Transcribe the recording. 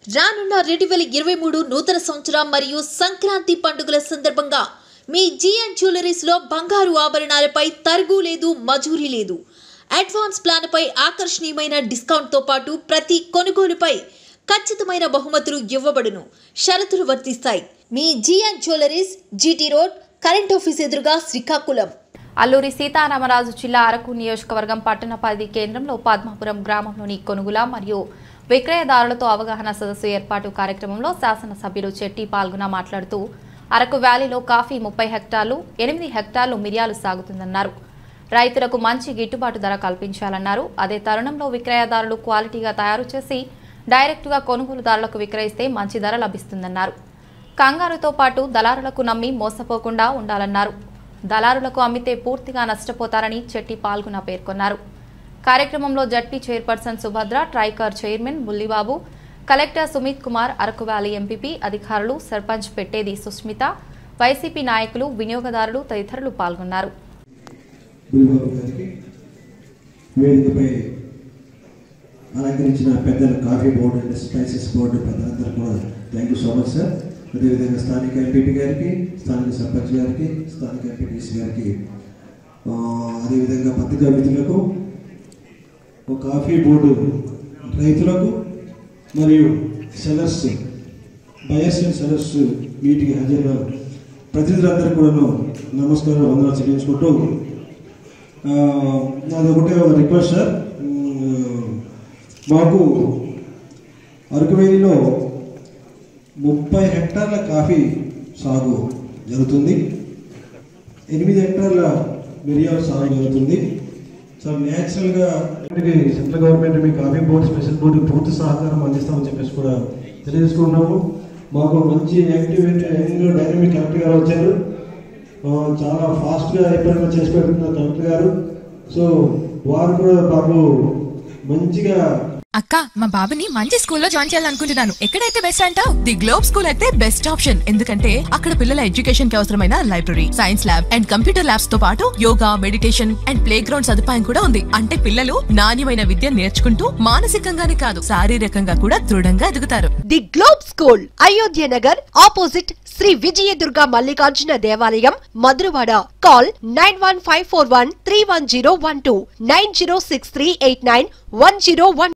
రానున్న రెండు వేల ఇరవై మూడు నూతన సంవత్సరం మరియు సంక్రాంతి పండుగల సందర్భంగా మీ జిఎన్ జ్యువెలరీస్లో బంగారు ఆభరణాలపై తరుగు లేదు మజూరీ లేదు అడ్వాన్స్ ప్లాన్పై ఆకర్షణీయమైన డిస్కౌంట్తో పాటు ప్రతి కొనుగోలుపై ఖచ్చితమైన బహుమతులు ఇవ్వబడును షరతులు వర్తిస్తాయి మీ GN jewelleries GT road current office ఎదురుగా శ్రీకాకుళం అల్లూరి సీతారామరాజు జిల్లా అరకు నియోజకవర్గం పట్టణ పరిధి కేంద్రంలో పద్మాపురం గ్రామంలోని కొనుగోల మరియు విక్రయదారులతో అవగాహన సదస్సు ఏర్పాటు కార్యక్రమంలో శాసనసభ్యులు చెట్టి పాల్గొన మాట్లాడుతూ అరకు వ్యాలీలో కాఫీ ముప్పై హెక్టార్లు ఎనిమిది హెక్టార్లు మిరియాలు సాగుతుందన్నారు రైతులకు మంచి గిట్టుబాటు ధర కల్పించాలన్నారు అదే తరుణంలో విక్రయదారులు క్వాలిటీగా తయారు చేసి డైరెక్టుగా కొనుగోలుదారులకు విక్రయిస్తే మంచి ధర లభిస్తుందన్నారు కంగారుతో పాటు దళారులకు నమ్మి మోసపోకుండా ఉండాలన్నారు దళారులకు అమ్మితే పూర్తిగా నష్టపోతారని చెట్టి పాల్గొన పేర్కొన్నారు కార్యక్రమంలో ZP chairperson Subhadra TRICOR chairman Bullibabu collector Sumit Kumar Araku valley MPP అధికారులు సర్పంచ్ పెట్టేది సుస్మిత వైసీపీ నాయకులు వినియోగదారులు తదితరులు పాల్గొన్నారు గురుబాబు గారికి వేదికపై అలంకరించిన పెద్దలు coffee board and spices board పెద్దలందరూ కూడా thank you so much sir అదేవిధంగా స్థానిక ఎంపీపీ గారికి స్థానిక సర్పంచ్ గారికి స్థానిక ఎంపీటీసీ గారికి ఆ, అదేవిధంగా పత్రికా మిత్రులకు ఒక కాఫీ బోర్డు రైతులకు మరియు సెలర్స్ బయర్స్ అండ్ సెలర్స్ వీటికి హాజరైన ప్రతినిధులందరూ కూడాను నమస్కారం వందనాలు చెల్లించుకుంటూ ఆ, నాది ఒకటే ఒక రిక్వెస్ట్ సార్ ఉమ్, మాకు అరకువేలిలో ముప్పై హెక్టార్ల కాఫీ సాగు జరుగుతుంది ఎనిమిది హెక్టార్ల మిరియాల సాగు జరుగుతుంది సో న్యాచురల్గా సెంట్రల్ గవర్నమెంట్ మీ కాఫీ బోర్డు స్పెషల్ బోర్డు పూర్తి సహకారం అందిస్తామని చెప్పేసి కూడా తెలియజేసుకుంటున్నాము మాకు మంచి యాక్టివేట్ యంగ్ డైనమిక్ కలెక్టర్ గారు వచ్చారు ఆ, చాలా ఫాస్ట్గా ఎప్పుడైనా చేసి పెడుతున్నారు కలెక్టర్ గారు సో వారు కూడా మాకు మంచిగా అక్క మా బాబుని మంచి స్కూల్లో జాయిన్ చేయాలనుకుంటున్నాను ఎక్కడైతే బెస్ట్ అంటావు ది గ్లోబ్ స్కూల్ అయితే బెస్ట్ ఆప్షన్ ఎందుకంటే అక్కడ పిల్లల ఎడ్యుకేషన్ కి అవసరమైన library science lab and computer labs తో పాటు yoga meditation and play ground సదుపాయం కూడా ఉంది అంటే పిల్లలు నాణ్యమైన విద్య నేర్చుకుంటూ మానసికంగానే కాదు శారీరకంగా కూడా దృఢంగా ఎదుగుతారు the globe school Ayodhya Nagar opposite Shri Vijayadurga Mallikarjuna దేవాలయం Madhuravada call nine one five four one three one zero one two nine zero six three eight nine one zero one